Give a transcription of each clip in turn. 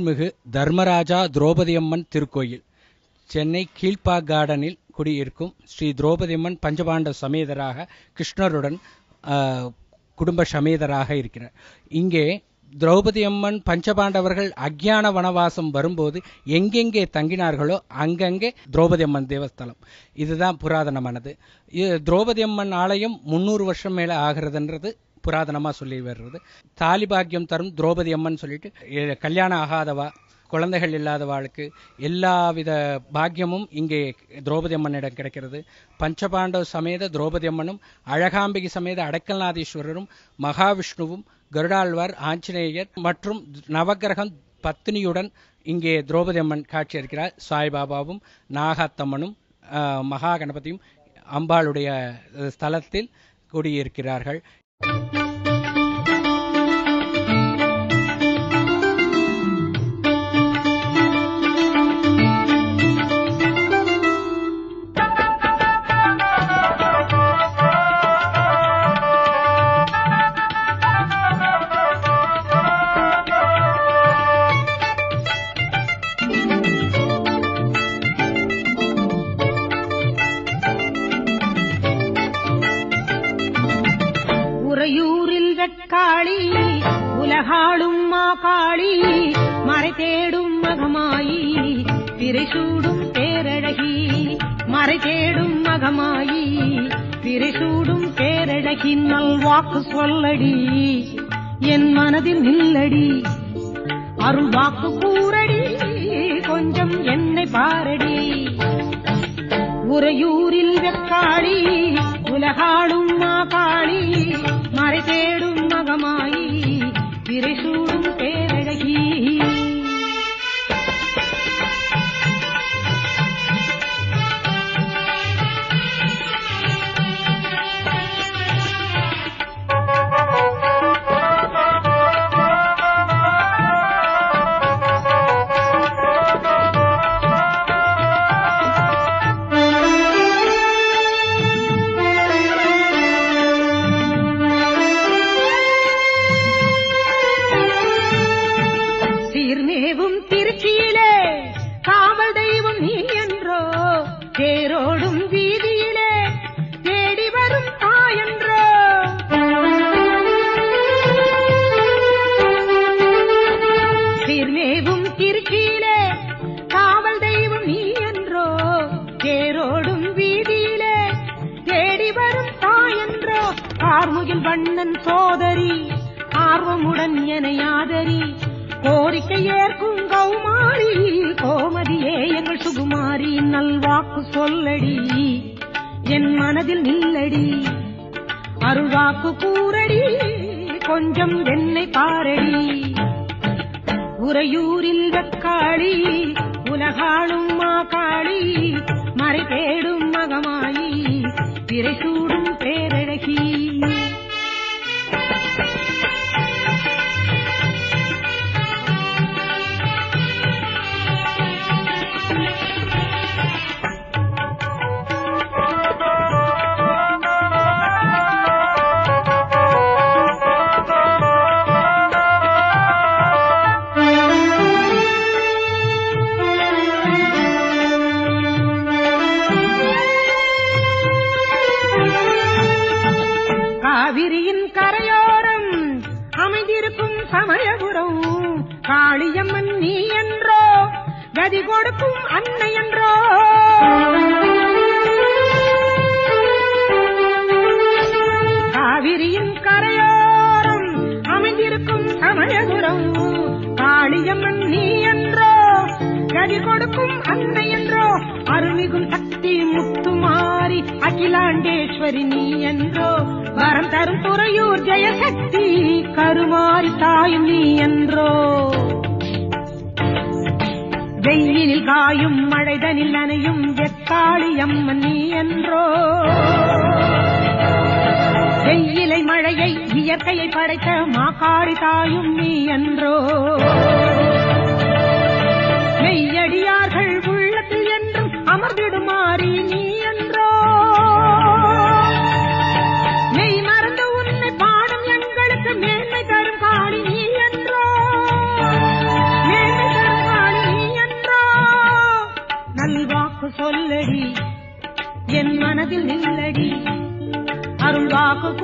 அருள்மிகு தர்மராஜா திரௌபதியம்மன் திருக்கோயில் சென்னை கீழ்ப்பா கார்டனில் குடியிருக்கும் ஸ்ரீ திரௌபதியம்மன் பஞ்சபாண்ட சமேதராக கிருஷ்ணருடன் ஆ, குடும்ப சமேதராக இருக்கிறார் இங்கே திரௌபதி அம்மன் பஞ்சபாண்டவர்கள் அக்ஞான வனவாசம் வரும்போது எங்கெங்கே தங்கினார்களோ அங்கங்கே திரௌபதி அம்மன் தேவஸ்தலம் இதுதான் புராதனமானது இது திரௌபதி அம்மன் ஆலயம் முந்நூறு வருஷம் மேல ஆகிறதுன்றது புராதனமா சொல்லி வர்றது தாலி பாக்கியம் தரும் திரௌபதி அம்மன் சொல்லிட்டு எ- கல்யாணம் ஆகாதவா குழந்தைகள் இல்லாதவாளுக்கு எல்லாவித பாக்கியமும் இங்கே திரௌபதி அம்மனிடம் கிடைக்கிறது பஞ்சபாண்டவ சமேத திரௌபதி அம்மனும் அழகாம்பிகை சமேத அடக்கல்நாதீஸ்வரரும் மகாவிஷ்ணுவும் கருடாழ்வார் ஆஞ்சநேயர் மற்றும் நவக்கிரகம் பத்தினியுடன் இங்கே திரௌபதி அம்மன் காட்சியளிக்கிறார் சாய்பாபாவும் நாகாத்தம்மனும் ஆஹ், மகா கணபதியும் அம்பாளுடைய அஹ், ஸ்தலத்தில் குடியிருக்கிறார்கள் உறையூரில் வெட்காளி உலகாளும் மாகாளி மறை தேடும் மகமாயி திரைசூடும் பேரழகி மறை தேடும் மகமாயி திரைசூடும் பேரழகி நல்வாக்கு சொல்லடி என் மனதில் நில்லடி அருள் வாக்கு கூறடி கொஞ்சம் என்னை பாரடி உறையூரில் வெக்காளி உலகாளும் மாகாளி மறை தேடும் மகமாயி திரைசூடும் பேரழகி சீர்மேவும் திருச்சியிலே காவல் தெய்வம் நீ என்றோ தேரோடும் வீதியிலே தேடி வரும் தாயன்றோ சீர்மேவும் திருச்சியிலே காவல் தெய்வம் நீ என்றோ தேரோடும் வீதியிலே தேடி வரும் தாயன்றோ ஆர்முகில் வண்ணன் சோதரி ஆர்வமுடன் என யாதரி கோரிக்கை ஏற்கும் கௌமாரி கோமதியே எங்கள் சுகுமாரி நல்வாக்கு சொல்லடி என் மனதில் நில்லடி அருள்வாக்கு கூறடி கொஞ்சம் என்னை பாரடி உறையூரில் வெக்காளி உலகாளும் மாகாளி மறை தேடும் மகமாயி திரைசூடும் பேரழகி காவிரியின் கரையோரம் அமைந்திருக்கும் சமயபுரம் காளியம்மன் நீ என்றோ கதி கொடுக்கும் அன்னை என்றோ காவிரியின் கரையோரம் அமைந்திருக்கும் சமயபுரம் காளியம்மன் நீ என்றோ கதி கொடுக்கும் அன்னை என்றோ அருள்மிகும் சக்தி முத்துமாரி அகிலாண்டேஸ்வரி நீ என்றோ வரம் தரும் துறையூர் ஜெயசக்தி கருமாரி தாயும் நீ என்றோ வெயிலில் காயும் மழைதனில் நனையும் வெக்காளி அம்மன் நீ என்றோ வெயிலை மழையை இயற்கையை படைத்த மாக்காளி தாயும் நீ என்றோ மெய்யடியார்கள் உள்ளத்தில் என்றும் அமர்ந்திடுமாறி நீ என்றோ மெய் மறந்து உன்னை பாடும் எங்களுக்கு மேன்மை தரும் காளி நீ என்றோ மேன்மை தரும்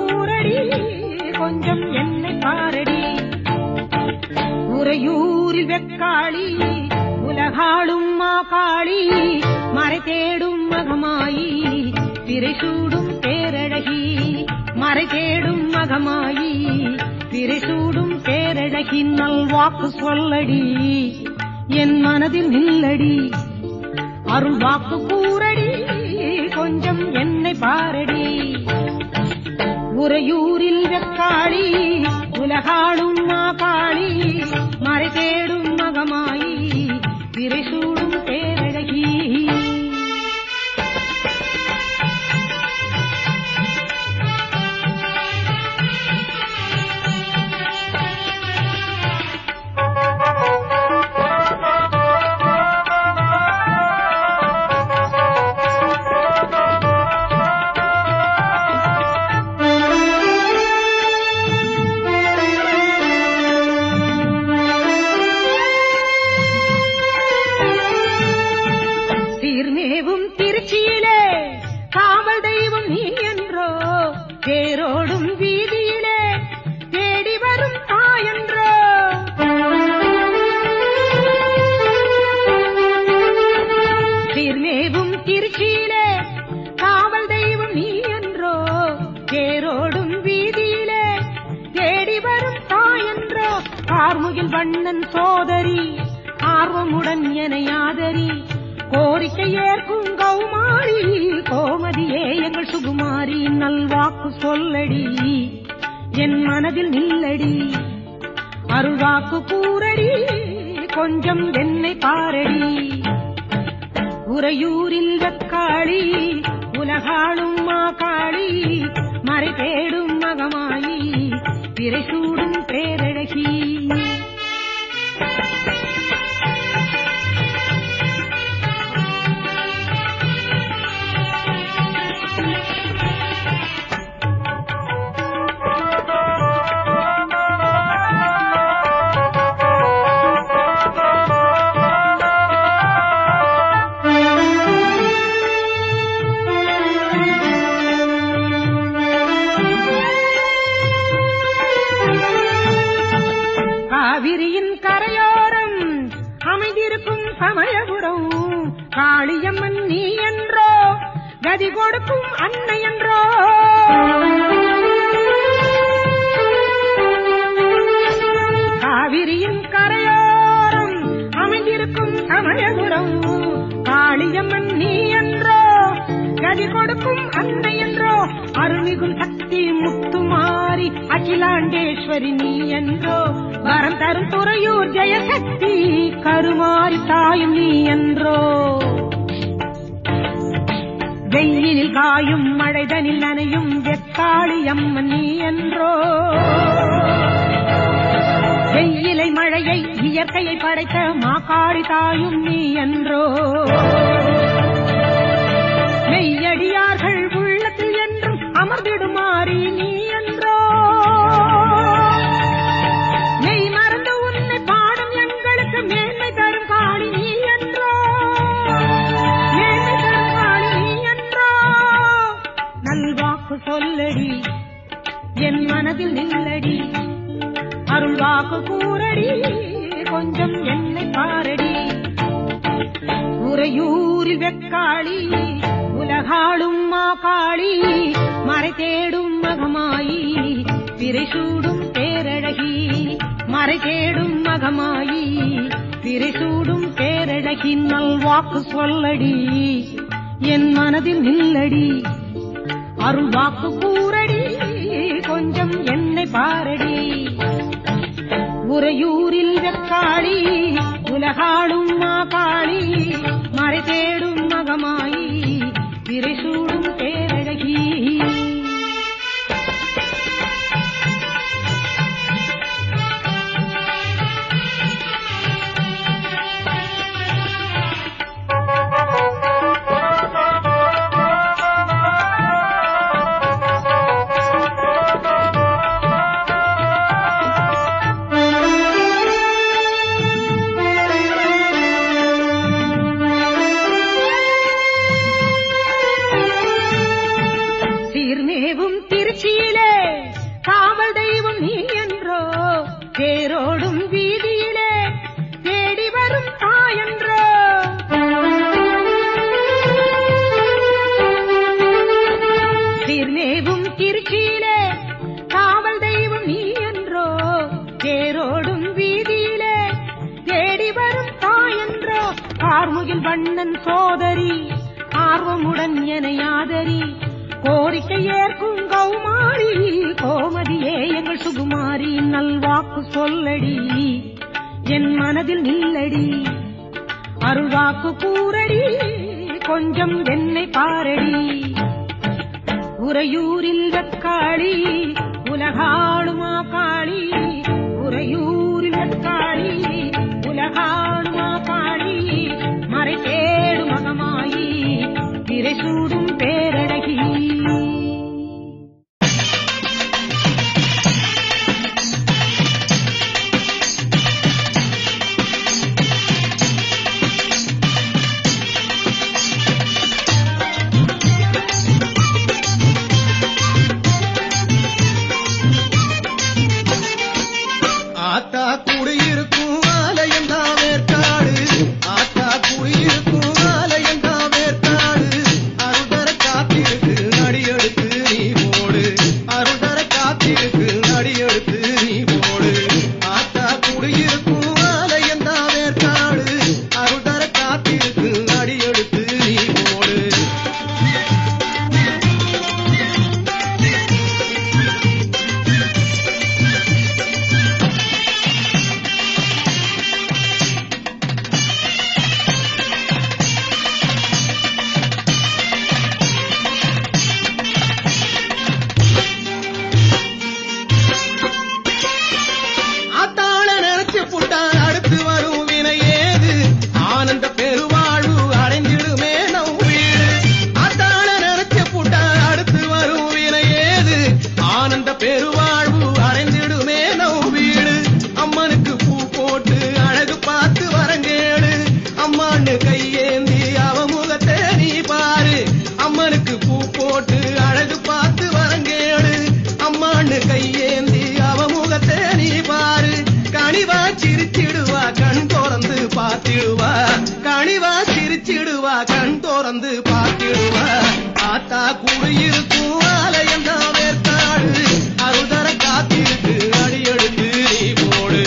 கூறடி கொஞ்சம் என்னை பாரடி உறையூரில் வெக்காளி உலகாளும் மாகாளி மறை தேடும் மகமாயி பிறை சூடும் பேரழகி மறை தேடும் மகமாயி பிறை சூடும் பேரழகி நல் வாக்கு சொல்லடி என் மனதில் நில்லடி அருள் வாக்கு கூறடி கொஞ்சம் என்னை பாரடி உறையூரில் வெக்காளி உலகாளும் மாகாளி மறை தேடும் மகமாயி பிறை சூடும் பேரழகி சீர்மேவும் திருச்சியிலே காவல் தெய்வம் நீ என்றோ தேரோடும் வீதியிலே தேடி வரும் தாயன்றோ சீர்மேவும் திருச்சியிலே காவல் தெய்வம் நீ என்றோ தேரோடும் வீதியிலே தேடி வரும் தாயன்றோ ஆர்முகில் வண்ணன் சோதரி ஆர்வமுடன் என யாதரி கோரிக்கை ஏற்கும் கௌமாரி கோமதியே எங்கள் சுகுமாரி நல்வாக்கு சொல்லடி என் மனதில் நில்லடி அருள்வாக்கு கூறடி கொஞ்சம் என்னை பாரடி உறையூரில் வெக்காளி உலகாளும் மாகாளி மறை தேடும் மகமாயி பிறை சூடும் பேரழகி காவிரியின் கரையோரம் அமைந்திருக்கும் சமயபுரம் காளியம்மன் நீ என்றோ கதி கொடுக்கும் அன்னை என்றோ காவிரியின் கரையோரம் அமைந்திருக்கும் சமயபுரம் காளியம்மன் நீ என்றோ கதி கொடுக்கும் அன்னை என்றோ அருள்மிகும் சக்தி முத்துமாரி அகிலாண்டேஸ்வரி நீ என்றோ வரம் தரும் துறையூர் ஜெயசக்தி கருமாரி தாயும் நீ என்றோ வெயிலில் காயும் மழைதனில் நனையும் வெக்காளி அம்மன் நீ என்றோ வெயிலை மழையை இயற்கையை படைத்த மாக்காளி தாயும் நீ என்றோ மெய்யடியார்கள் உள்ளத்தில் என்றும் அமர்ந்திடுமாறி நீ என்றோ மெய் மறந்து உன்னை பாடும் எங்களுக்கு மேன்மை தரும் காளி நீ என்றோ மேன்மை தரும் காளி நீ என்றோ நல்வாக்கு சொல்லடி என் மனதில் நில்லடி அருள் வாக்கு கூறடி கொஞ்சம் என்னை பாரடி உறையூரில் வெக்காளி உலகாளும் மாகாளி மறை தேடும் மகமாயி பிறை சூடும் பேரழகி மறை தேடும் மகமாயி பிறை சூடும் பேரழகி நல்வாக்கு சொல்லடி என் மனதில் நில்லடி அருள் வாக்கு கூறடி கொஞ்சம் என்னை பாரடி உறையூரில் வெக்காளி உலகாளும் மாகாளி மறை தேடும் மகமாயி பிறை சூடும் பேரழகி ஆர்வமுடன் என ஆதரி கோரிக்கை ஏற்கும் கௌமாரி கோமதியே எங்கள் சுகுமாரி நல்வாக்கு சொல்லடி என் மனதில் நில்லடி அருள்வாக்கு கூறடி கொஞ்சம் என்னை பாரடி உறையூரில் வெக்காளி உலகாளுமா காளி உறையூரில் வெக்காளி உலகாளுமா காளி மறை தேடும் மகமாயி திரை சூடும் பேரழகி ஆத்தா குடியிருக்கும் ஆலயம் தான் வேற்காடு ஆத்தா குடியிருக்கும் ஆலயம் தான் வேற்காடு அருள்தர காத்திருக்கு நடியெடுத்து நீ போடு அருள்தர காத்திருக்கு நடியெடுத்து நீ போடு ஆத்தா குடியிருக்கும் ஆலயம் தான் வேற்காடு அருள்தர காத்திருக்கு நடியெடுத்து நீ போடு ஆத்தாள நினைச்சு புட்டா அடுத்து வரும் வினை ஏது ஆனந்த பெருவாழ்வு அடைஞ்சிடுமே நம் வீடு ஆத்தாள நினைச்சு புட்டா அடுத்து வரும் வினை ஏது ஆனந்த பெருவாழ்வு அடைஞ்சிடுமே நம் வீடு அம்மனுக்கு பூ போட்டு அழகு பார்த்து வரங்கேடு அம்மான்னு கையேந்தி அவ முகத்தை நீ பாரு அம்மனுக்கு பூ போட்டு அழகு பார்த்து வரங்கேடு அம்மான்னு கையேந்தி அவ முகத்தை நீ பாரு கனிவா சிரிச்சிடுவா கண் திறந்து பார்த்திடுவா கனிவா சிரிச்சிடுவா கண் திறந்து பார்த்திடுவா ஆத்தா குடியிருக்கும் ஆலயம் தான் வேற்காடு அருள்தர காத்திருக்கு அடியெடுத்து நீ போடு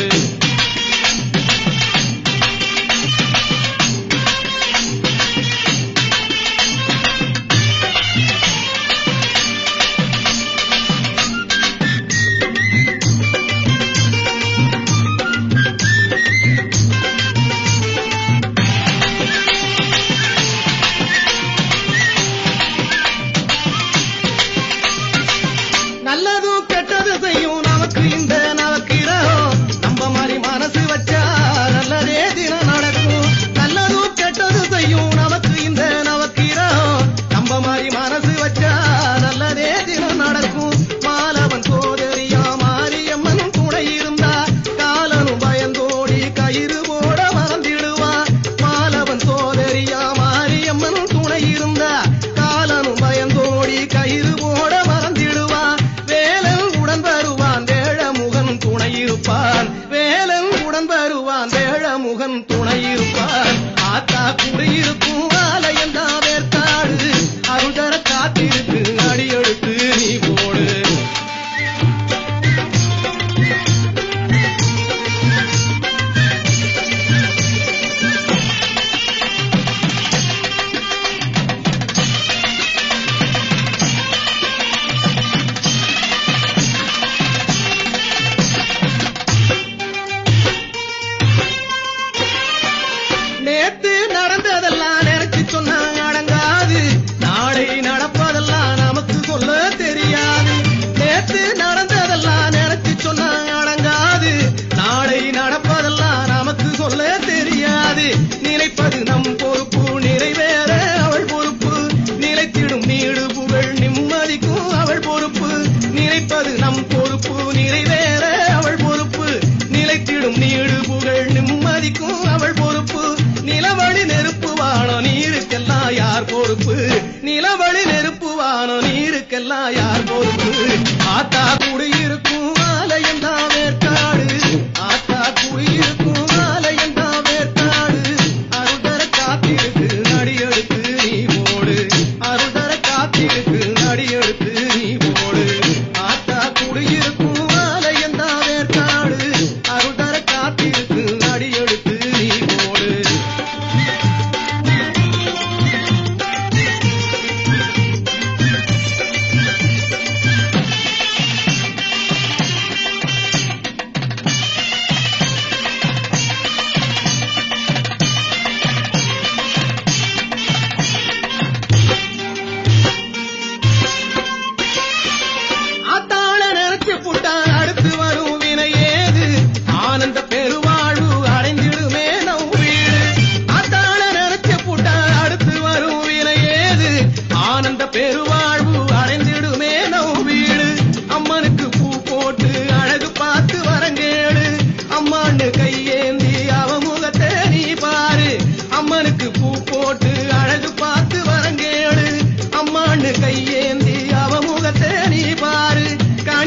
நல்லதும் கெட்டது செய்யும் நமக்கு இந்த நவக்கிரகம் நம்ம மாதிரி மனசு வச்சா நல்லதே தினம் நடக்கும் நல்லதும் கெட்டது செய்யும் நமக்கு இந்த நவக்கிரகம் நம்ம மாதிரி மனசு வச்சா நல்லதே தினம் நடக்கும் மாலவன் சோதரியா மாரியம்மன் துணை இருந்தா காலனும் பயந்தோடி கயிறு போட மறந்திடுவான் மாலவன் சோதரியா மாரியம்மன் துணை இருந்தா காலனும் பயந்தோடி கயிறு போட மறந்திடுவான் வேலன் உடன் வருவான் வேழமுகன் துணை இருப்பான் வேலன் உடன் வருவான் வேழமுகன் துணை இருப்பான் ஆத்தா குடியிருக்கும் ஆலயம் தான் வேற்காடு அருள்தர காத்திருக்கு அடியெடுத்து நீ போடு நேத்து நடந்ததெல்லாம் நினைச்சு சொன்னா அடங்காது நாளை நடப்பதெல்லாம் நமக்கு சொல்ல தெரியாது நேத்து நடந்ததெல்லாம் நினைச்சு சொன்னா அடங்காது நாளை நடப்பதெல்லாம் நமக்கு சொல்ல தெரியாது நினைப்பது நம் பொறுப்பு நிறைவேற அவள் பொறுப்பு நிலைத்திடும் நீடு புகழ் நிம்மதிக்கும் அவள் பொறுப்பு நினைப்பது நம் பொறுப்பு நிறைவேற அவள் பொறுப்பு நிலைத்திடும் நீடு புகழ் நிம்மதிக்கும் அவள் பொறுப்பு நிலவழி நெருப்பு வானம் நீருக்கெல்லாம் யார் பொறுப்பு நிலவழி நெருப்பு வானம் நீருக்கெல்லாம் யார் பொறுப்பு ஆத்தா குடியிருக்கும் ஆலயம் தான் வேற்காடு ஆத்தா குடியிருக்கும் ஆலயம் தான் வேற்காடு அருள்தர காத்திருக்கு நடியெடுத்து நீ போடு அருள்தர காத்திருக்கு நடியெடுத்து நீ போடு ஆத்தா குடியிருக்கும் ஆலயம் தான் வேற்காடு அருள்தர காத்திருக்கு நடியெடுத்து நீ போடு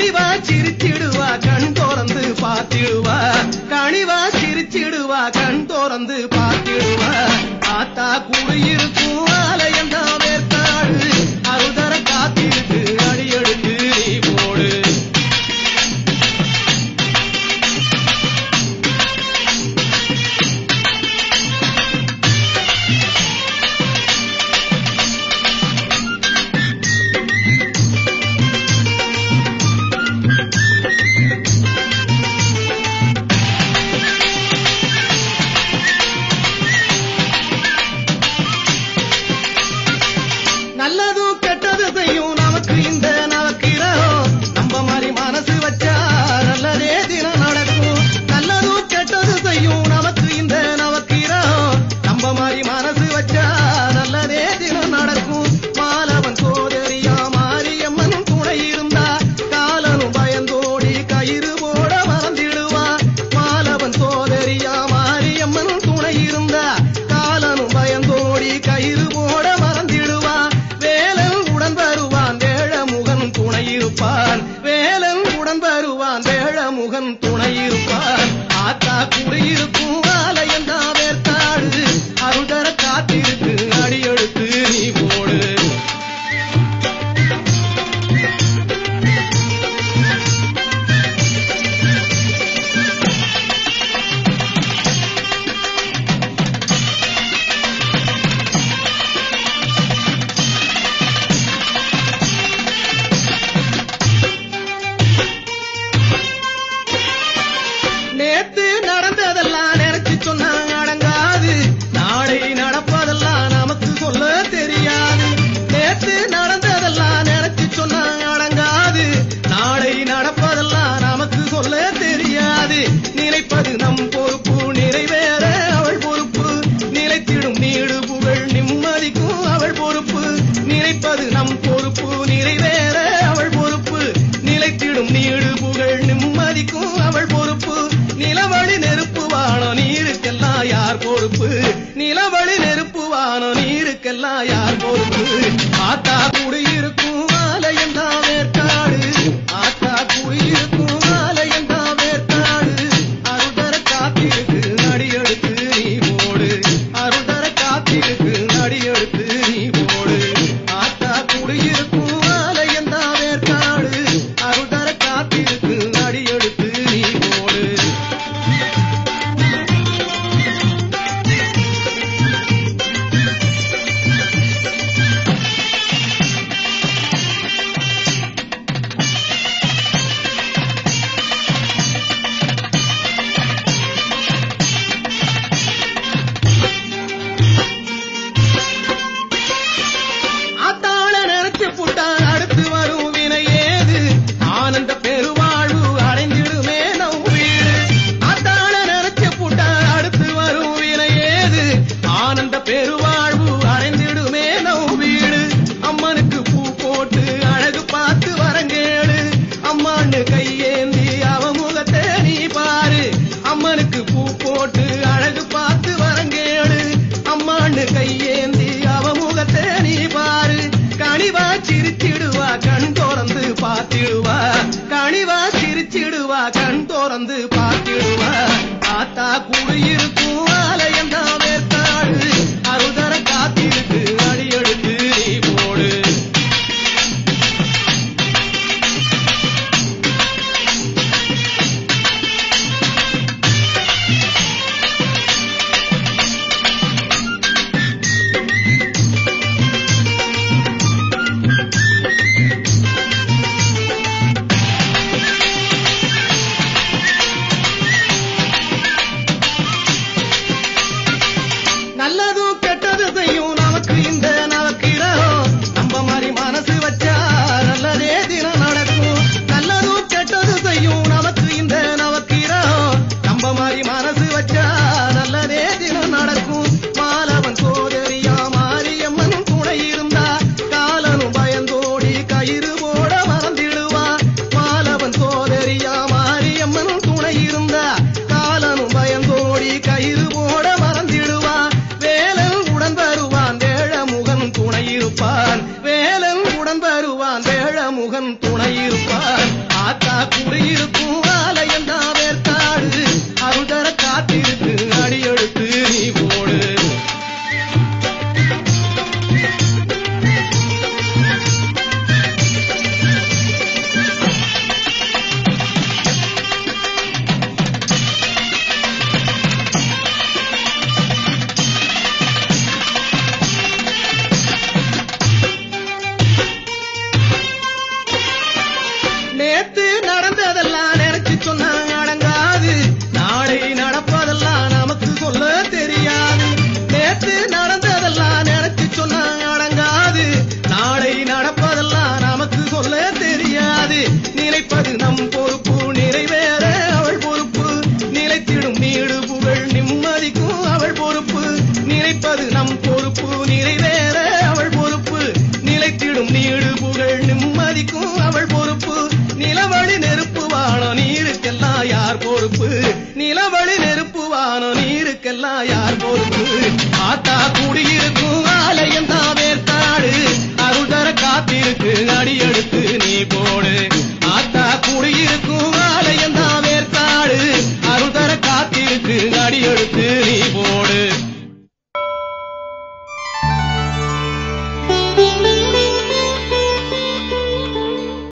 கனிவா சிரிச்சிடுவா கண் திறந்து பார்த்திடுவா கனிவா சிரிச்சிடுவா கண் திறந்து பார்த்திடுவா ஆத்தா குடியிருக்கும் ஆலயம் தான் வேர்க்காடு அருதர காத்திருக்கு அடியெடுத்து நீ போடு நல்லதும் கெட்டது செய்யும் நமக்கு இந்த நவக்கிரகம் நம்ம மாதிரி மனசு வச்சா நல்லதே தினம் நடக்கும் நல்லதும் கெட்டது செய்யும் நமக்கு இந்த நவக்கிரகம் நம்ம மாதிரி மனசு வச்சா நல்லதே தினம் நடக்கும் மாலவன் சோதரியா மாரியம்மன் துணை இருந்தா காலனும் பயந்தோடி கயிறு போட மறந்திடுவான் மாலவன் சோதரியா மாரியம்மன் துணை இருந்தா காலனும் பயந்தோடி கயிறு போட மறந்திடுவான் வேலன் உடன் வருவான் வேழமுகன் துணை இருப்பான் வேலன் உடன் வருவான் வேழமுகன் துணை இருப்பான் ஆத்தா குடியிருக்கும் ஆலயம் தான் வேர்த்தாடு அருதர காத்திருக்கு அடியெடுத்து நீ போடு நேத்து நடந்ததெல்லாம் நினைச்சு சொன்னா அடங்காது நாளை நடப்பதெல்லாம் நமக்கு சொல்ல தெரியாது நேத்து நடந்ததெல்லாம் நினைச்சு சொன்னா அடங்காது நாளை நடப்பதெல்லாம் நமக்கு சொல்ல தெரியாது நினைப்பது நம் பொறுப்பு நிறைவேற அவள் பொறுப்பு நிலைத்திடும் நீடு புகழ் நிம்மதிக்கும் அவள் பொறுப்பு நினைப்பது நம் பொறுப்பு நிறைவேற அவள் பொறுப்பு நிலைத்திடும் நீடு புகழ் நிம்மதிக்கும் அவள் பொறுப்பு நிலவழி நெருப்பு வானோ நீருக்கெல்லாம் யார் பொறுப்பு நிலவழி நெருப்பு வானோ நீருக்கெல்லாம் யார் பொறுப்பு ஆத்தா குடியிருக்கும் ஆலயம் தான் வேர்க்காடு ஆத்தா குடியிருக்கும் ஆலயம் தான் வேர்க்காடு அருதர காத்திருக்கு அடியெடுத்து நீ போடு அருதர காத்திருக்கு அடியெடுத்து நீ போடு ஆத்தா குடியிருக்கும் ஆலயம் தான் வேர்க்காடு அருதர காத்திருக்கு அடியெடுத்து நீ போடு ஆத்தாள நினைச்சு புட்டா அடுத்து வரும் வினை ஏது ஆனந்த பெருவாழ்வு அடைஞ்சிடுமே நம் வீடு ஆத்தாள நினைச்சு புட்டா அடுத்து வரும் வினை ஏது ஆனந்த பெருவாழ்வு அடைந்திடுமே நம் வீடு அம்மனுக்கு பூ போட்டு அழகு பார்த்து வரங்கேடு அம்மான்னு கையேந்தி அவ முகத்தை நீ பாரு அம்மனுக்கு பூ போட்டு அழகு பார்த்து வரங்கேடு அம்மான்னு கையேந்தி அவ முகத்தை நீ பாரு கனிவா சிரிச்சிடுவா கண் திறந்து பார்த்திடுவா கனிவா சிரிச்சிடுவா கண் திறந்து பார்த்திடுவா ஆத்தா குடியிருக்கும் ஆலயம் தான் வேர்த்தாடு அருதர காத்திருக்கு அடியெடுத்து நீ போடு நடந்ததெல்லாம் நினைச்சு சொன்னா அடங்காது நாளை நடப்பதெல்லாம் நமக்கு சொல்ல தெரியாது நேத்து நடந்ததெல்லாம் நினைச்சு சொன்னா அடங்காது நாளை நடப்பதெல்லாம் நமக்கு சொல்ல தெரியாது நினைப்பது நம் பொறுப்பு நிறைவேற அவள் பொறுப்பு நிலைத்திடும் நீடு புகழ் நிம்மதிக்கும் அவள் பொறுப்பு நினைப்பது நம் பொறுப்பு நிறைவேற அவள் பொறுப்பு நிலைத்திடும் நீடு புகழ் நிம்மதிக்கும் அவள் பொறுப்பு நிலவழி நெருப்பு வானம் நீருக்கெல்லாம் யார் பொறுப்பு நிலவழி நெருப்பு வானம் நீருக்கெல்லாம் யார் பொறுப்பு ஆத்தா குடியிருக்கும் ஆலயம் தான் வேர்த்தாடு அருள் தர காத்திருக்கு அடியெடுத்து நீ போடு ஆத்தா குடி